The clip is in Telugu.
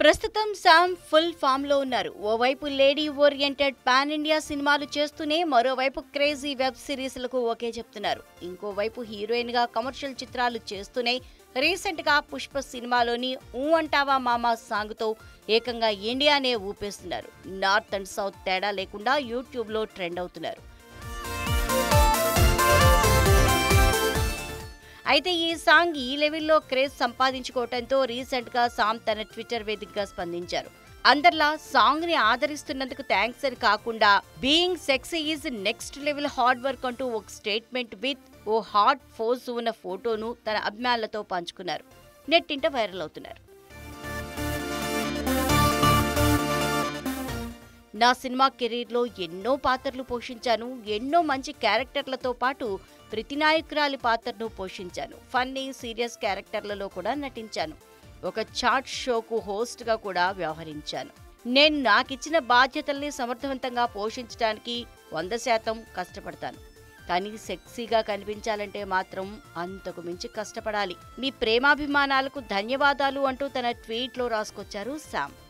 ప్రస్తుతం శామ్ ఫుల్ ఫామ్ లో ఉన్నారు ఓవైపు లేడీ ఓరియంటెడ్ పాన్ ఇండియా సినిమాలు చేస్తూనే మరోవైపు క్రేజీ వెబ్ సిరీస్లకు ఓకే చెప్తున్నారు ఇంకోవైపు హీరోయిన్ గా కమర్షియల్ చిత్రాలు చేస్తూనే రీసెంట్ గా పుష్ప సినిమాలోని ఊ అంటావా మామా సాంగ్ తో ఏకంగా ఇండియానే ఊపేస్తున్నారు నార్త్ అండ్ సౌత్ తేడా లేకుండా యూట్యూబ్ లో ట్రెండ్ అవుతున్నారు అయితే ఈ సాంగ్ ఈ లెవెల్లో క్రేజ్ సంపాదించుకోవడంతో రీసెంట్ గా సామ్ తన ట్విట్టర్ వేదికగా స్పందించారు అందరిలా సాంగ్ ని ఆదరిస్తున్నందుకు థ్యాంక్స్ అని కాకుండా being sexy is next level hard work అంటూ ఒక స్టేట్మెంట్ విత్ ఓ హాట్ ఫోజ్ ఉన్న ఫోటోను తన అభిమానులతో పంచుకున్నారు నెట్టింట వైరల్ అవుతున్నారు నా సినిమా కెరీర్లో ఎన్నో పాత్రలు పోషించాను ఎన్నో మంచి క్యారెక్టర్లతో పాటు ప్రతినాయకురాలి పాత్రను పోషించాను ఫన్నీ సీరియస్ క్యారెక్టర్లలో కూడా నటించాను ఒక చాట్ షోకు హోస్ట్గా కూడా వ్యవహరించాను నేను నాకిచ్చిన బాధ్యతల్ని సమర్థవంతంగా పోషించడానికి వంద శాతం కష్టపడతాను కానీ సెక్సీగా కనిపించాలంటే మాత్రం అంతకు మించి కష్టపడాలి మీ ప్రేమాభిమానాలకు ధన్యవాదాలు అంటూ తన ట్వీట్లో రాసుకొచ్చారు శామ్